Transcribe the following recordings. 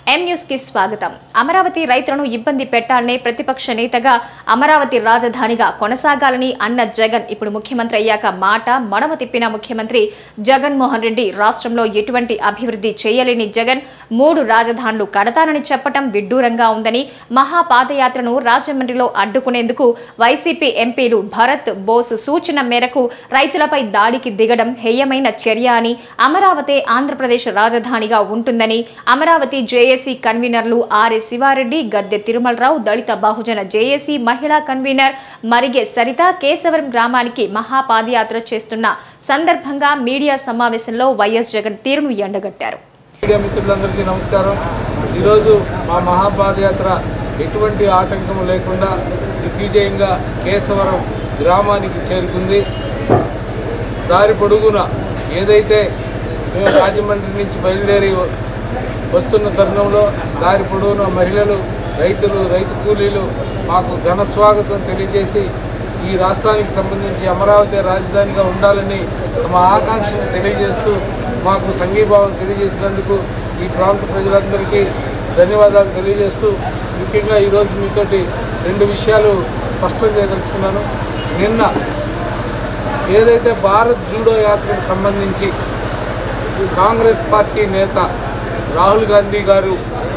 M news కి స్వాగతం అమరావతి రైతులను ఇబ్బంది పెట్టాలనే ప్రతిపక్ష నేతగా అమరావతి రాజధానిగా కొనసాగాలని అన్న జగన్ ఇప్పుడు ముఖ్యమంత్రి అయ్యాక మాట మడమ తిప్పిన ముఖ్యమంత్రి జగన్మోహన్ రెడ్డి రాష్ట్రంలో ఎటువంటి అభివృద్ధి చేయలేని జగన్ మూడు రాజధానులు కడతానని చెప్పటం విడ్డూరంగా ఉందని మహాపాదయాత్రను రాజమండ్రిలో అడ్డుకునేందుకు వైసీపీ ఎంపీలు భరత్ బోస్ సూచన మేరకు రైతులపై దాడికి దిగడం హేయమైన చర్య అని అమరావతి ఆంధ్రప్రదేశ్ రాజధానిగా ఉంటుందని అమరావతి జేఏసీ కన్వీనర్లు ఆర్ఏ శివారెడ్డి గద్దె తిరుమలరావు దళిత బహుజన జేఏసీ మహిళా కన్వీనర్ మరిగే సరిత కేశవరం గ్రామానికి మహాపాదయాత్ర చేస్తున్న సందర్భంగా మీడియా సమావేశంలో వైఎస్ జగన్ తీరును ఎండగట్టారు మీడియా మిత్రులందరికీ నమస్కారం ఈరోజు మా మహాపాదయాత్ర ఎటువంటి ఆటంకం లేకుండా దిగ్విజయంగా కేశవరం గ్రామానికి చేరుకుంది దారి పొడుగున ఏదైతే మేము రాజమండ్రి నుంచి బయలుదేరి వ- వస్తున్న తరుణంలో దారి పొడవున మహిళలు రైతులు రైతు కూలీలు మాకు ఘన స్వాగతం తెలియజేసి ఈ రాష్ట్రానికి సంబంధించి అమరావతి రాజధానిగా ఉండాలని తమ ఆకాంక్షను తెలియజేస్తూ మాకు సంఘీభావం తెలియజేసినందుకు ఈ ప్రాంత ప్రజలందరికీ ధన్యవాదాలు తెలియజేస్తూ ముఖ్యంగా ఈరోజు మీతోటి రెండు విషయాలు స్పష్టం చేయదలుచుకున్నాను నిన్న ఏదైతే భారత్ జూడో యాత్రకు సంబంధించి కాంగ్రెస్ పార్టీ నేత రాహుల్ గాంధీ గారు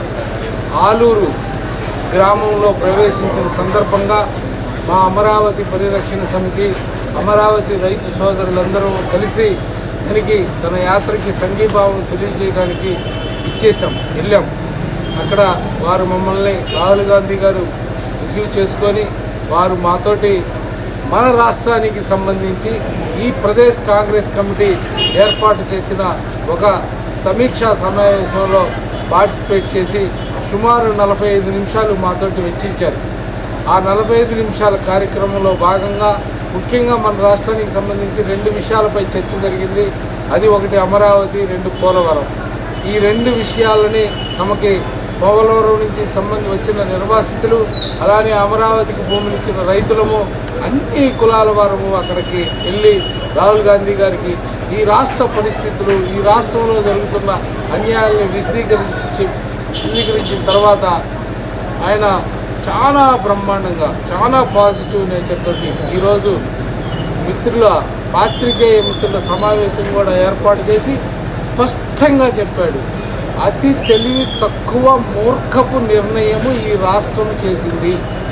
ఆలూరు గ్రామంలో ప్రవేశించిన సందర్భంగా మా అమరావతి పరిరక్షణ సమితి అమరావతి రైతు సోదరులందరూ కలిసి దానికి తన యాత్రకి సంఘీభావం తెలియజేయడానికి ఇచ్చేసాం వెళ్ళాం అక్కడ వారు మమ్మల్ని రాహుల్ గాంధీ గారు రిసీవ్ చేసుకొని వారు మాతోటి మన రాష్ట్రానికి సంబంధించి ఈ ప్రదేశ్ కాంగ్రెస్ కమిటీ ఏర్పాటు చేసిన ఒక సమీక్షా సమావేశంలో పార్టిసిపేట్ చేసి సుమారు నలభై ఐదు నిమిషాలు మాతోటి వెచ్చించారు ఆ నలభై ఐదు నిమిషాల కార్యక్రమంలో భాగంగా ముఖ్యంగా మన రాష్ట్రానికి సంబంధించి రెండు విషయాలపై చర్చ జరిగింది అది ఒకటి అమరావతి రెండు పోలవరం ఈ రెండు విషయాలని తమకి పోలవరం నుంచి సంబంధి వచ్చిన నిర్వాసితులు అలానే అమరావతికి భూమిని ఇచ్చిన రైతులము అన్ని కులాల వారము అక్కడికి వెళ్ళి రాహుల్ గాంధీ గారికి ఈ రాష్ట్ర పరిస్థితులు ఈ రాష్ట్రంలో జరుగుతున్న అన్యాయాలను విశదీకరించి విశదీకరించిన తర్వాత ఆయన చాలా బ్రహ్మాండంగా చాలా పాజిటివ్ నేచర్ తోటి ఈరోజు మిత్రుల పాత్రికేయ మిత్రుల సమావేశం కూడా ఏర్పాటు చేసి స్పష్టంగా చెప్పాడు అతి తెలివి తక్కువ మూర్ఖపు నిర్ణయము ఈ రాష్ట్రం చేసింది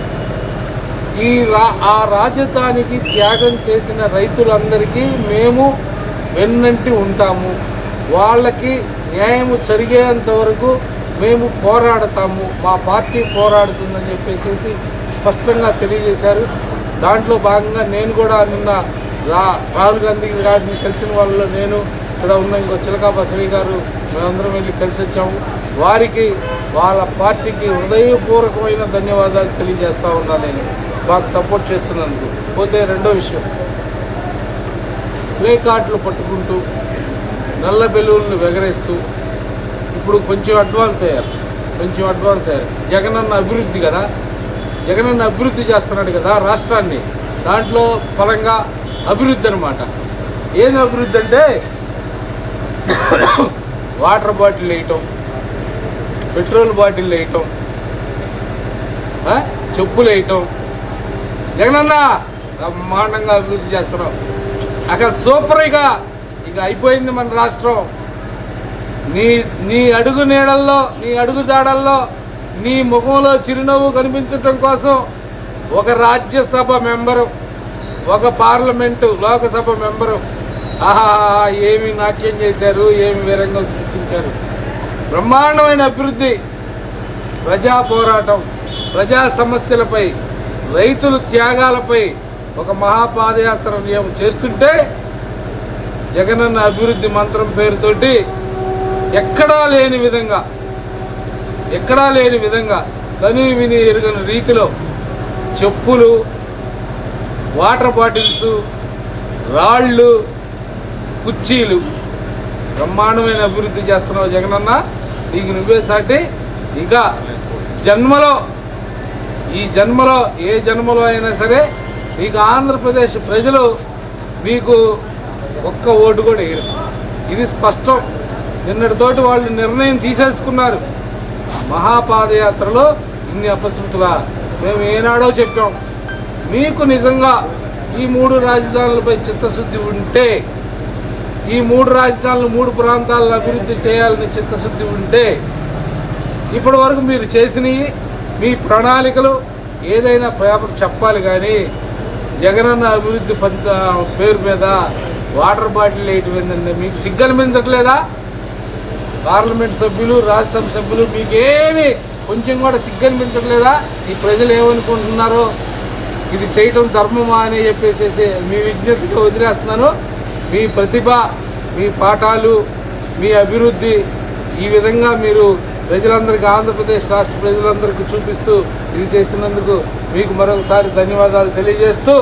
ఈ రా ఆ రాజధానికి త్యాగం చేసిన రైతులందరికీ మేము వెన్నంటి ఉంటాము వాళ్ళకి న్యాయము జరిగేంత వరకు మేము పోరాడతాము మా పార్టీ పోరాడుతుందని చెప్పేసి స్పష్టంగా తెలియజేశారు దాంట్లో భాగంగా నేను కూడా నిన్న రా రాహుల్ గాంధీ గారిని కలిసిన వాళ్ళలో నేను ఇక్కడ ఉన్న ఇంకో చిలకా బసవి గారు మేమందరం వెళ్ళి కలిసి వచ్చాము వారికి వాళ్ళ పార్టీకి హృదయపూర్వకమైన ధన్యవాదాలు తెలియజేస్తా ఉన్నా నేను మాకు సపోర్ట్ చేస్తున్నందుకు పోతే రెండో విషయం ప్లే కార్డులు పట్టుకుంటూ నల్ల బెలూన్లు ఎగరేస్తూ ఇప్పుడు కొంచెం అడ్వాన్స్ అయ్యారు కొంచెం అడ్వాన్స్ అయ్యారు జగనన్న అభివృద్ధి కదా జగనన్న అభివృద్ధి చేస్తున్నాడు కదా రాష్ట్రాన్ని దాంట్లో పరంగా అభివృద్ధి అనమాట ఏం అభివృద్ధి అంటే వాటర్ బాటిల్ వేయటం పెట్రోల్ బాటిల్ వేయటం ఆ? చెప్పులు వేయటం జగనన్న బ్రహ్మాండంగా అభివృద్ధి చేస్తున్నాం అక్కడ సూపర్ ఇక ఇక అయిపోయింది మన రాష్ట్రం నీ నీ అడుగు నీడల్లో నీ అడుగు జాడల్లో నీ ముఖంలో చిరునవ్వు కనిపించటం కోసం ఒక రాజ్యసభ మెంబరు ఒక పార్లమెంటు లోకసభ మెంబరు ఆహా ఏమి నాట్యం చేశారు ఏమి వీరంగా సృష్టించారు బ్రహ్మాండమైన అభివృద్ధి ప్రజా పోరాటం ప్రజా సమస్యలపై రైతుల త్యాగాలపై ఒక మహాపాదయాత్ర మేము చేస్తుంటే జగనన్న అభివృద్ధి మంత్రం పేరుతోటి ఎక్కడా లేని విధంగా ఎక్కడా లేని విధంగా కని విని ఎరుగని రీతిలో చెప్పులు వాటర్ బాటిల్స్ రాళ్ళు కుర్చీలు బ్రహ్మాండమైన అభివృద్ధి చేస్తున్నావు జగనన్న నీకు నువ్వే సాటి ఇక జన్మలో ఈ జన్మలో ఏ జన్మలో అయినా సరే నీకు ఆంధ్రప్రదేశ్ ప్రజలు మీకు ఒక్క ఓటు కూడా వేయరు ఇది స్పష్టం నిన్నటితోటి వాళ్ళు నిర్ణయం తీసేసుకున్నారు మహాపాదయాత్రలో ఇన్ని అపశృతులా మేము ఏనాడో చెప్పాం మీకు నిజంగా ఈ మూడు రాజధానులపై చిత్తశుద్ధి ఉంటే ఈ మూడు రాజధానులు మూడు ప్రాంతాలను అభివృద్ధి చేయాలని చిత్తశుద్ధి ఉంటే ఇప్పటి వరకు మీరు చేసినవి మీ ప్రణాళికలు ఏదైనా పేపర్ చెప్పాలి కానీ జగనన్న అభివృద్ధి పంత పేరు మీద వాటర్ బాటిల్ వేయటం ఏంటంటే మీకు సిగ్గనిపించట్లేదా పార్లమెంట్ సభ్యులు రాజ్యసభ సభ్యులు మీకేమి కొంచెం కూడా సిగ్గనిపించట్లేదా ఈ ప్రజలు ఏమనుకుంటున్నారో ఇది చేయటం ధర్మమా అని చెప్పేసి మీ విజ్ఞతగా వదిలేస్తున్నాను మీ ప్రతిభ మీ పాఠాలు మీ అభివృద్ధి ఈ విధంగా మీరు ప్రజలందరికీ ఆంధ్రప్రదేశ్ రాష్ట్ర ప్రజలందరికీ చూపిస్తూ ఇది చేసినందుకు మీకు మరొకసారి ధన్యవాదాలు తెలియజేస్తూ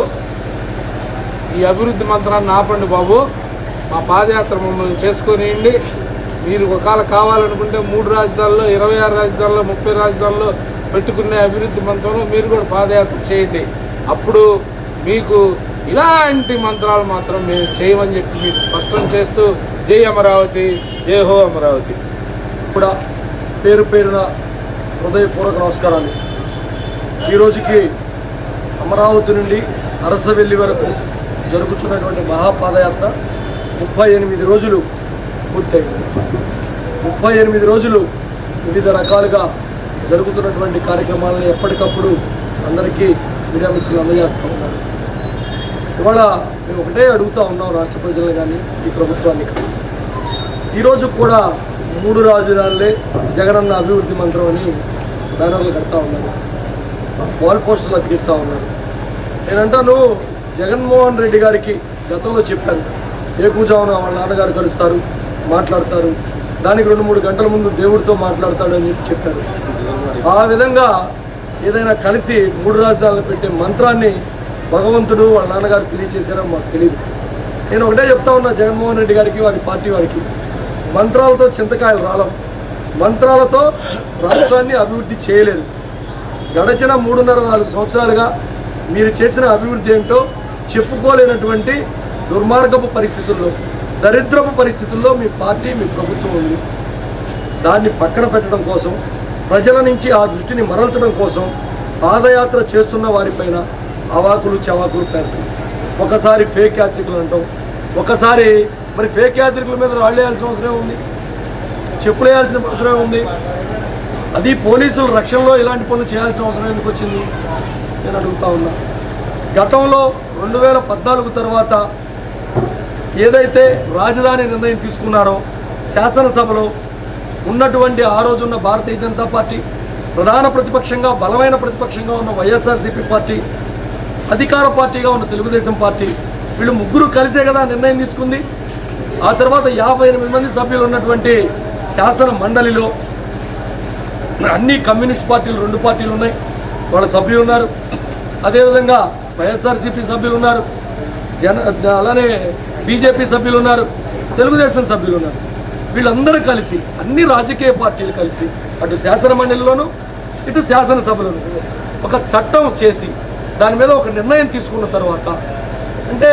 ఈ అభివృద్ధి మంత్రాన్ని ఆపండి బాబు మా పాదయాత్ర మమ్మల్ని చేసుకొనియండి మీరు ఒకవేళ కావాలనుకుంటే మూడు రాజధానుల్లో ఇరవై ఆరు రాజధానుల్లో ముప్పై రాజధానుల్లో పెట్టుకునే అభివృద్ధి మంత్రంలో మీరు కూడా పాదయాత్ర చేయండి అప్పుడు మీకు ఇలాంటి మంత్రాలు మాత్రం మేము చేయమని చెప్పి మీకు స్పష్టం చేస్తూ జై అమరావతి జై హో అమరావతి కూడా పేరు పేరున హృదయపూర్వక నమస్కారాలు ఈ రోజుకి అమరావతి నుండి అరసవెల్లి వరకు జరుగుతున్నటువంటి మహాపాదయాత్ర ముప్పై ఎనిమిది రోజులు పూర్తయింది ముప్పై ఎనిమిది రోజులు వివిధ రకాలుగా జరుగుతున్నటువంటి కార్యక్రమాలను ఎప్పటికప్పుడు అందరికీ మీడియా మిత్రులు అందజేస్తూ ఉన్నారు ఇవాళ మేము ఒకటే అడుగుతూ ఉన్నాం రాష్ట్ర ప్రజలను కానీ ఈ ప్రభుత్వాన్ని కానీ ఈరోజు కూడా మూడు రాజధానులే జగనన్న అభివృద్ధి మంత్రం అని బ్యానర్లు కడతా ఉన్నారు వాల్ పోస్టర్లు అతికిస్తూ ఉన్నారు నేనంటాను జగన్మోహన్ రెడ్డి గారికి గతంలో చెప్పాను ఏ కూజామున వాళ్ళ నాన్నగారు కలుస్తారు మాట్లాడతారు దానికి రెండు మూడు గంటల ముందు దేవుడితో మాట్లాడతాడు అని చెప్పి చెప్పారు ఆ విధంగా ఏదైనా కలిసి మూడు రాజధానులు పెట్టే మంత్రాన్ని భగవంతుడు వాళ్ళ నాన్నగారు తెలియచేశారో మాకు తెలియదు నేను ఒకటే చెప్తా ఉన్నా జగన్మోహన్ రెడ్డి గారికి వారి పార్టీ వారికి మంత్రాలతో చింతకాయలు రాలం మంత్రాలతో రాష్ట్రాన్ని అభివృద్ధి చేయలేదు గడచిన మూడున్నర నాలుగు సంవత్సరాలుగా మీరు చేసిన అభివృద్ధి ఏంటో చెప్పుకోలేనటువంటి దుర్మార్గపు పరిస్థితుల్లో దరిద్రపు పరిస్థితుల్లో మీ పార్టీ మీ ప్రభుత్వం ఉంది దాన్ని పక్కన పెట్టడం కోసం ప్రజల నుంచి ఆ దృష్టిని మరల్చడం కోసం పాదయాత్ర చేస్తున్న వారిపైన అవాకులు చవాకులు పేరుతాయి ఒకసారి ఫేక్ యాత్రికులు అంటాం ఒకసారి మరి ఫేక్ యాత్రికుల మీద రాళ్ళేయాల్సిన అవసరం ఉంది చెప్పులేయాల్సిన అవసరం ఉంది అది పోలీసుల రక్షణలో ఇలాంటి పనులు చేయాల్సిన అవసరం ఎందుకు వచ్చింది నేను అడుగుతా ఉన్నా గతంలో రెండు వేల పద్నాలుగు తర్వాత ఏదైతే రాజధాని నిర్ణయం తీసుకున్నారో శాసనసభలో ఉన్నటువంటి ఆ రోజున్న భారతీయ జనతా పార్టీ ప్రధాన ప్రతిపక్షంగా బలమైన ప్రతిపక్షంగా ఉన్న వైఎస్ఆర్సీపీ పార్టీ అధికార పార్టీగా ఉన్న తెలుగుదేశం పార్టీ వీళ్ళు ముగ్గురు కలిసే కదా నిర్ణయం తీసుకుంది ఆ తర్వాత యాభై ఎనిమిది మంది సభ్యులు ఉన్నటువంటి శాసన మండలిలో అన్ని కమ్యూనిస్ట్ పార్టీలు రెండు పార్టీలు ఉన్నాయి వాళ్ళ సభ్యులు ఉన్నారు అదేవిధంగా వైఎస్ఆర్సీపీ సభ్యులు ఉన్నారు జన అలానే బీజేపీ సభ్యులు ఉన్నారు తెలుగుదేశం సభ్యులు ఉన్నారు వీళ్ళందరూ కలిసి అన్ని రాజకీయ పార్టీలు కలిసి అటు శాసన మండలిలోను ఇటు శాసనసభలోను ఒక చట్టం చేసి దాని మీద ఒక నిర్ణయం తీసుకున్న తర్వాత అంటే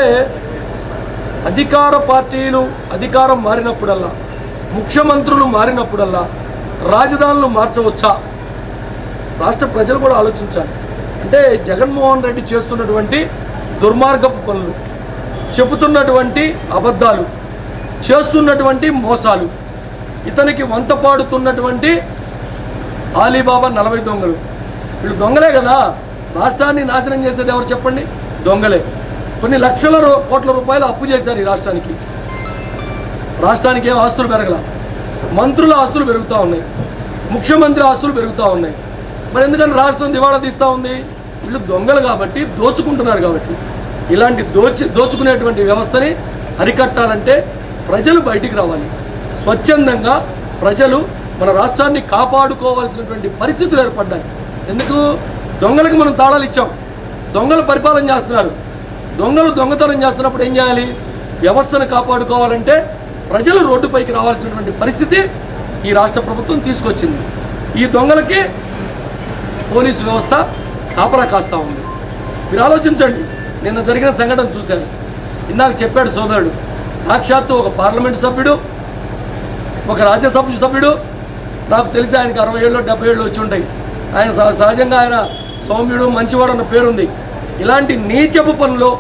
అధికార పార్టీలు అధికారం మారినప్పుడల్లా ముఖ్యమంత్రులు మారినప్పుడల్లా రాజధానులు మార్చవచ్చా రాష్ట్ర ప్రజలు కూడా ఆలోచించాలి అంటే జగన్మోహన్ రెడ్డి చేస్తున్నటువంటి దుర్మార్గపు పనులు చెబుతున్నటువంటి అబద్ధాలు చేస్తున్నటువంటి మోసాలు ఇతనికి వంత పాడుతున్నటువంటి ఆలీబాబా నలభై దొంగలు వీళ్ళు దొంగలే కదా రాష్ట్రాన్ని నాశనం చేసేది ఎవరు చెప్పండి దొంగలే కొన్ని లక్షల రూ- కోట్ల రూపాయలు అప్పు చేశారు ఈ రాష్ట్రానికి రాష్ట్రానికి ఏం ఆస్తులు పెరగల మంత్రుల ఆస్తులు పెరుగుతూ ఉన్నాయి ముఖ్యమంత్రి ఆస్తులు పెరుగుతూ ఉన్నాయి మరి ఎందుకని రాష్ట్రం దివాళా తీస్తూ ఉంది వీళ్ళు దొంగలు కాబట్టి దోచుకుంటున్నారు కాబట్టి ఇలాంటి దోచి దోచుకునేటువంటి వ్యవస్థని అరికట్టాలంటే ప్రజలు బయటికి రావాలి స్వచ్ఛందంగా ప్రజలు మన రాష్ట్రాన్ని కాపాడుకోవాల్సినటువంటి పరిస్థితులు ఏర్పడ్డాయి ఎందుకు దొంగలకు మనం తాళాలు ఇచ్చాం దొంగలు పరిపాలన చేస్తున్నారు దొంగలు దొంగతనం చేస్తున్నప్పుడు ఏం చేయాలి వ్యవస్థను కాపాడుకోవాలంటే ప్రజలు రోడ్డుపైకి రావాల్సినటువంటి పరిస్థితి ఈ రాష్ట్ర ప్రభుత్వం తీసుకొచ్చింది ఈ దొంగలకి పోలీసు వ్యవస్థ కాపలా కాస్తా ఉంది మీరు ఆలోచించండి నిన్న జరిగిన సంఘటన చూశాను ఇందాక చెప్పాడు సోదరుడు సాక్షాత్తు ఒక పార్లమెంట్ సభ్యుడు ఒక రాజ్యసభ సభ్యుడు నాకు తెలిసి ఆయనకి అరవై ఏళ్ళు డెబ్బై ఏళ్ళు వచ్చి ఉంటాయి ఆయన సహ- సహజంగా ఆయన సౌమ్యుడు మంచివాడు అన్న పేరుంది ఇలాంటి నీచపు పనులు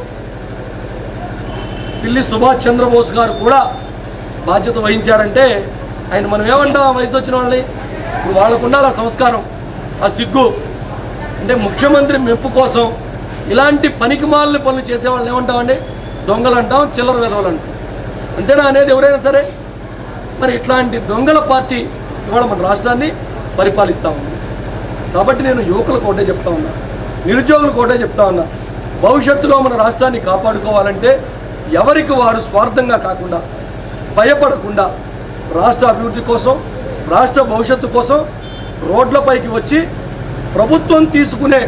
పిల్లి సుభాష్ చంద్రబోస్ గారు కూడా బాధ్యత వహించారంటే ఆయన మనం ఏమంటాం ఆ వయసు వచ్చిన వాళ్ళని ఇప్పుడు వాళ్ళకు ఉండాలి ఆ సంస్కారం ఆ సిగ్గు అంటే ముఖ్యమంత్రి మెప్పు కోసం ఇలాంటి పనికి మాలిన పనులు చేసే వాళ్ళని ఏమంటామండి దొంగలు అంటాం చిల్లర వెధవలు అంటాం అంతేనా అనేది ఎవరైనా సరే మరి ఇట్లాంటి దొంగల పార్టీ ఇవాళ మన రాష్ట్రాన్ని పరిపాలిస్తూ ఉంది కాబట్టి నేను యువకులకు ఒకటే చెప్తా ఉన్నా నిరుద్యోగులకు ఒకటే చెప్తా ఉన్నా భవిష్యత్తులో మన రాష్ట్రాన్ని కాపాడుకోవాలంటే ఎవరికి వారు స్వార్థంగా కాకుండా భయపడకుండా రాష్ట్ర అభివృద్ధి కోసం రాష్ట్ర భవిష్యత్తు కోసం రోడ్లపైకి వచ్చి ప్రభుత్వం తీసుకునే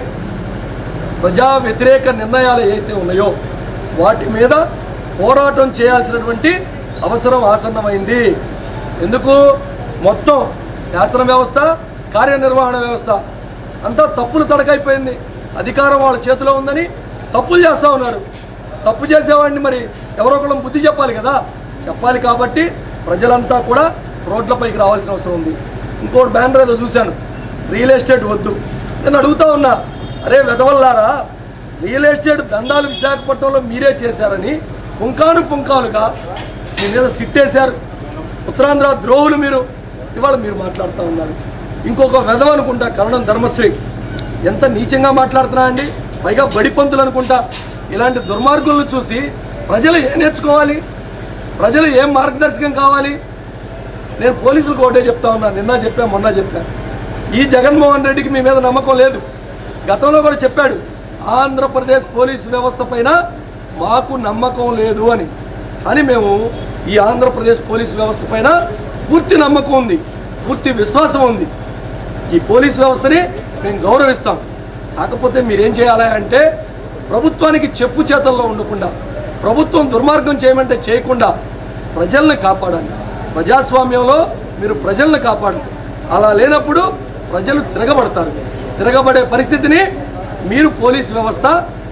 ప్రజా వ్యతిరేక నిర్ణయాలు ఏవైతే ఉన్నాయో వాటి మీద పోరాటం చేయాల్సినటువంటి అవసరం ఆసన్నమైంది ఎందుకు మొత్తం శాసన వ్యవస్థ కార్యనిర్వహణ వ్యవస్థ అంతా తప్పులు తడకైపోయింది అధికారం వాళ్ళ చేతిలో ఉందని తప్పులు చేస్తూ ఉన్నారు తప్పు చేసేవాడిని మరి ఎవరో ఒకళ్ళం బుద్ధి చెప్పాలి కదా చెప్పాలి కాబట్టి ప్రజలంతా కూడా రోడ్లపైకి రావాల్సిన అవసరం ఉంది ఇంకోటి బ్యానర్ ఏదో చూశాను రియల్ ఎస్టేట్ వద్దు నేను అడుగుతా ఉన్నా అరే వెదవల్లారా రియల్ ఎస్టేట్ దందాలు విశాఖపట్నంలో మీరే చేశారని పుంకాను పుంకాలుగా మీ మీద సిట్టేశారు ఉత్తరాంధ్ర ద్రోహులు మీరు ఇవాళ మీరు మాట్లాడుతూ ఉన్నారు ఇంకొక వెధవ అనుకుంటా కరణం ధర్మశ్రీ ఎంత నీచంగా మాట్లాడుతున్నా అండి పైగా బడిపంతులు అనుకుంటా ఇలాంటి దుర్మార్గులను చూసి ప్రజలు ఏం నేర్చుకోవాలి ప్రజలు ఏం మార్గదర్శకం కావాలి నేను పోలీసులకు ఒకటే చెప్తా ఉన్నా నిన్న చెప్పా మొన్న చెప్పా ఈ జగన్మోహన్ రెడ్డికి మీ మీద నమ్మకం లేదు గతంలో కూడా చెప్పాడు ఆంధ్రప్రదేశ్ పోలీస్ వ్యవస్థ పైన మాకు నమ్మకం లేదు అని అని మేము ఈ ఆంధ్రప్రదేశ్ పోలీస్ వ్యవస్థ పైన పూర్తి నమ్మకం ఉంది పూర్తి విశ్వాసం ఉంది ఈ పోలీస్ వ్యవస్థని మేము గౌరవిస్తాం కాకపోతే మీరేం చేయాలి అంటే ప్రభుత్వానికి చెప్పు చేతల్లో ఉండకుండా ప్రభుత్వం దుర్మార్గం చేయమంటే చేయకుండా ప్రజల్ని కాపాడాలి ప్రజాస్వామ్యంలో మీరు ప్రజల్ని కాపాడాలి అలా లేనప్పుడు ప్రజలు తిరగబడతారు తిరగబడే పరిస్థితిని మీరు పోలీస్ వ్యవస్థ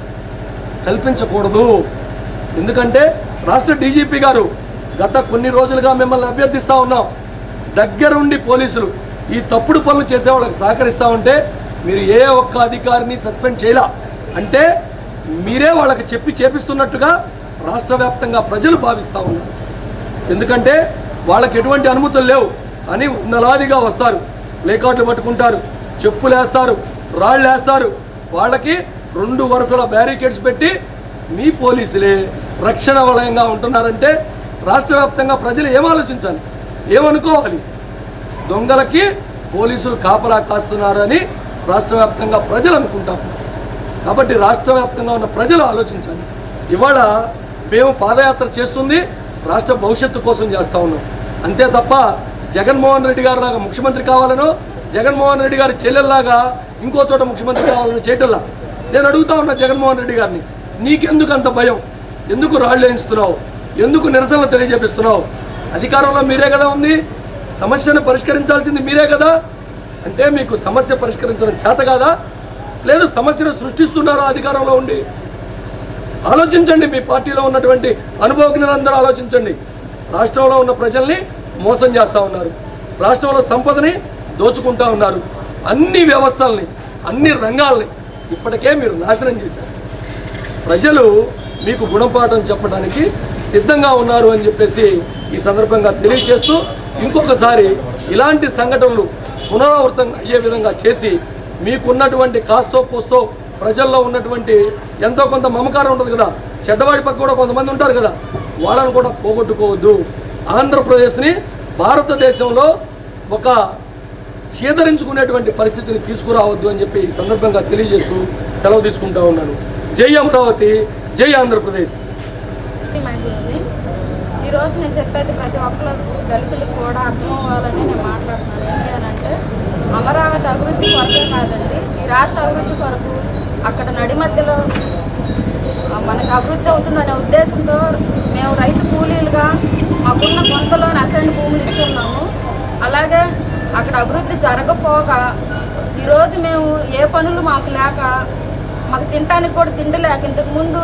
కల్పించకూడదు ఎందుకంటే రాష్ట్ర డీజీపీ గారు గత కొన్ని రోజులుగా మిమ్మల్ని అభ్యర్థిస్తూ ఉన్నాం దగ్గరుండి పోలీసులు ఈ తప్పుడు పనులు చేసే వాళ్ళకి సహకరిస్తూ ఉంటే మీరు ఏ ఒక్క అధికారిని సస్పెండ్ చేయలా అంటే మీరే వాళ్ళకి చెప్పి చేపిస్తున్నట్టుగా రాష్ట్ర వ్యాప్తంగా ప్రజలు భావిస్తూ ఉన్నారు ఎందుకంటే వాళ్ళకి ఎటువంటి అనుమతులు లేవు అని వందలాదిగా వస్తారు ప్లేకార్డులు పట్టుకుంటారు చెప్పులు వేస్తారు రాళ్ళు వేస్తారు వాళ్ళకి రెండు వరుసల బ్యారికేడ్స్ పెట్టి మీ పోలీసులే రక్షణ వలయంగా ఉంటున్నారంటే రాష్ట్ర వ్యాప్తంగా ప్రజలు ఏం ఆలోచించాలి ఏమనుకోవాలి దొంగలకి పోలీసులు కాపలా కాస్తున్నారు అని రాష్ట్ర వ్యాప్తంగా ప్రజలు అనుకుంటారు కాబట్టి రాష్ట్ర వ్యాప్తంగా ఉన్న ప్రజలు ఆలోచించాలి ఇవాళ మేము పాదయాత్ర చేస్తుంది రాష్ట్ర భవిష్యత్తు కోసం చేస్తా ఉన్నాం అంతే తప్ప జగన్మోహన్ రెడ్డి గారు లాగా ముఖ్యమంత్రి కావాలనో జగన్మోహన్ రెడ్డి గారి చెల్లెల్లాగా ఇంకో చోట ముఖ్యమంత్రి కావాలని చేయటంలా నేను అడుగుతా ఉన్నా జగన్మోహన్ రెడ్డి గారిని నీకెందుకు అంత భయం ఎందుకు రాళ్ళు వేయిస్తున్నావు ఎందుకు నిరసనలు తెలియజేపిస్తున్నావు అధికారంలో మీరే కదా ఉంది సమస్యను పరిష్కరించాల్సింది మీరే కదా అంటే మీకు సమస్య పరిష్కరించడం చేత కాదా లేదు సమస్యను సృష్టిస్తున్నారా అధికారంలో ఉండి ఆలోచించండి మీ పార్టీలో ఉన్నటువంటి అనుభవజ్ఞులందరూ ఆలోచించండి రాష్ట్రంలో ఉన్న ప్రజల్ని మోసం చేస్తూ ఉన్నారు రాష్ట్రంలో సంపదని దోచుకుంటా ఉన్నారు అన్ని వ్యవస్థల్ని అన్ని రంగాల్ని ఇప్పటికే మీరు నాశనం చేశారు ప్రజలు మీకు గుణపాఠం చెప్పడానికి సిద్ధంగా ఉన్నారు అని చెప్పేసి ఈ సందర్భంగా తెలియచేస్తూ ఇంకొకసారి ఇలాంటి సంఘటనలు పునరావృతం అయ్యే విధంగా చేసి మీకున్నటువంటి కాస్తో కోస్తో ప్రజల్లో ఉన్నటువంటి ఎంతో కొంత మమకారం ఉంటుంది కదా చెడ్డవాడి పక్క కూడా కొంతమంది ఉంటారు కదా వాళ్ళని కూడా పోగొట్టుకోవద్దు ఆంధ్రప్రదేశ్ని భారతదేశంలో ఒక చీదరించుకునేటువంటి పరిస్థితిని తీసుకురావద్దు అని చెప్పి ఈ సందర్భంగా తెలియజేస్తూ సెలవు తీసుకుంటా ఉన్నాను జై అమరావతి జై ఆంధ్రప్రదేశ్ మహిళని ఈరోజు నేను చెప్పేది ప్రతి ఒక్కరు దళితులకు కూడా అర్థం అవ్వాలని నేను మాట్లాడుతున్నాను ఏంటి అని అంటే అమరావతి అభివృద్ధి కొరకే కాదండి ఈ రాష్ట్ర అభివృద్ధి కొరకు అక్కడ నడి మధ్యలో ఆ, మనకు అభివృద్ధి అవుతుందనే ఉద్దేశంతో మేము రైతు కూలీలుగా మాకున్న కొంతలోని అసెంట్ భూములు ఇచ్చున్నాము అలాగే అక్కడ అభివృద్ధి జరగపోగా ఈరోజు మేము ఏ పనులు మాకు లేక మాకు తినడానికి కూడా తిండి లేక ఇంతకు ముందు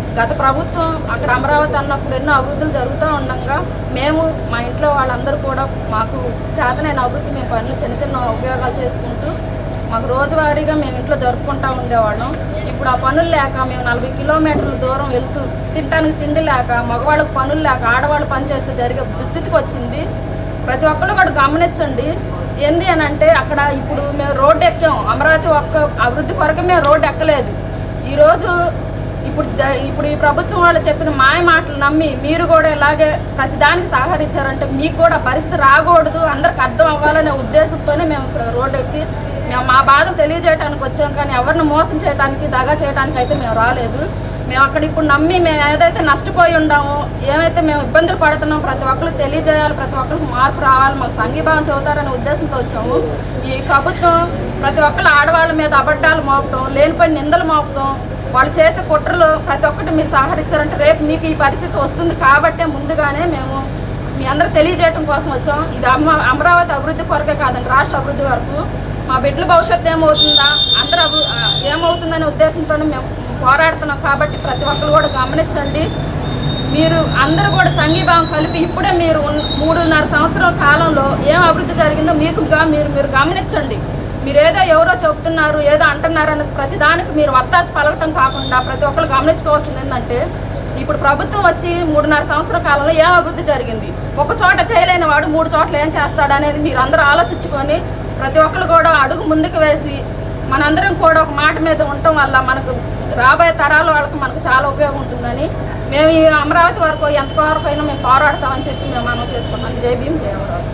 గత ప్రభుత్వం అక్కడ అమరావతి అన్నప్పుడు ఎన్నో అభివృద్ధులు జరుగుతూ ఉండగా మేము మా ఇంట్లో వాళ్ళందరూ కూడా మాకు చేతనైన అభివృద్ధి మేము పనులు చిన్న చిన్న ఉపయోగాలు చేసుకుంటూ మాకు రోజువారీగా మేము ఇంట్లో జరుపుకుంటూ ఉండేవాళ్ళం ఇప్పుడు ఆ పనులు లేక మేము నలభై కిలోమీటర్ల దూరం వెళ్తూ తినడానికి తిండి లేక మగవాళ్ళకి పనులు లేక ఆడవాళ్ళు పని చేస్తే జరిగే దుస్థితికి వచ్చింది ప్రతి ఒక్కరు కూడా గమనించండి ఏంది అని అంటే అక్కడ ఇప్పుడు మేము రోడ్డు ఎక్కాం అమరావతి ఒక్క అభివృద్ధి కొరకు మేము రోడ్డు ఎక్కలేదు ఈరోజు ఇప్పుడు జ- ఇప్పుడు ఈ ప్రభుత్వం వాళ్ళు చెప్పిన మాయ మాటలు నమ్మి మీరు కూడా ఇలాగే ప్రతిదానికి సహకరించారంటే మీకు కూడా పరిస్థితి రాకూడదు అందరికి అర్థం అవ్వాలనే ఉద్దేశంతోనే మేము ఇక్కడ రోడ్డు ఎక్కి మేము మా బాధలు తెలియజేయడానికి వచ్చాం కానీ ఎవరిని మోసం చేయడానికి దగా చేయడానికి అయితే మేము రాలేదు మేము అక్కడ ఇప్పుడు నమ్మి మేము ఏదైతే నష్టపోయి ఉన్నామో ఏమైతే మేము ఇబ్బందులు పడుతున్నామో ప్రతి ఒక్కరు తెలియజేయాలి ప్రతి ఒక్కరికి మార్పు రావాలి మాకు సంఘీభావం చదువుతారనే ఉద్దేశంతో వచ్చాము ఈ ప్రభుత్వం ప్రతి ఒక్కరు ఆడవాళ్ళ మీద అబద్ధాలు మోపడం లేనిపోయిన నిందలు మోపడం వాళ్ళు చేసే కుట్రలు ప్రతి ఒక్కటి మీరు సహకరించారంటే రేపు మీకు ఈ పరిస్థితి వస్తుంది కాబట్టే ముందుగానే మేము మీ అందరూ తెలియజేయడం కోసం వచ్చాం ఇది అమ్మ అమరావతి అభివృద్ధి కొరకే కాదండి రాష్ట్ర అభివృద్ధి వరకు మా బిడ్డల భవిష్యత్తు ఏమవుతుందా అందరూ అభి- ఆ, ఏమవుతుందనే ఉద్దేశంతో మేము పోరాడుతున్నాం కాబట్టి ప్రతి ఒక్కరు కూడా గమనించండి మీరు అందరూ కూడా సంఘీభావం కలిపి ఇప్పుడే మీరు ఉన్న- మూడున్నర సంవత్సరాల కాలంలో ఏం అభివృద్ధి జరిగిందో మీకుగా మీరు మీరు గమనించండి మీరు ఏదో ఎవరో చెబుతున్నారు ఏదో అంటున్నారు అన్నది ప్రతి దానికి మీరు వత్తాసి పలకటం కాకుండా ప్రతి ఒక్కరు గమనించుకోవాల్సింది ఏంటంటే ఇప్పుడు ప్రభుత్వం వచ్చి మూడున్నర సంవత్సరాల కాలంలో ఏం అభివృద్ధి జరిగింది ఒక చోట చేయలేని వాడు మూడు చోట్ల ఏం చేస్తాడు అనేది మీరు అందరూ ఆలోచించుకొని ప్రతి ఒక్కరు కూడా అడుగు ముందుకు వేసి మనందరం కూడా ఒక మాట మీద ఉండటం వల్ల మనకు రాబోయే తరాల వాళ్ళకి మనకు చాలా ఉపయోగం ఉంటుందని మేము ఈ అమరావతి వరకు ఎంతవరకు అయినా మేము పోరాడతామని చెప్పి మేము మనం చేసుకున్నాం జై భీమ్ జై అమరావతి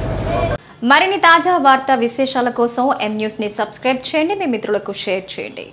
మరిన్ని తాజా వార్తా విశేషాల కోసం ఎం న్యూస్ ని సబ్స్క్రైబ్ చేయండి మీ మిత్రులకు షేర్ చేయండి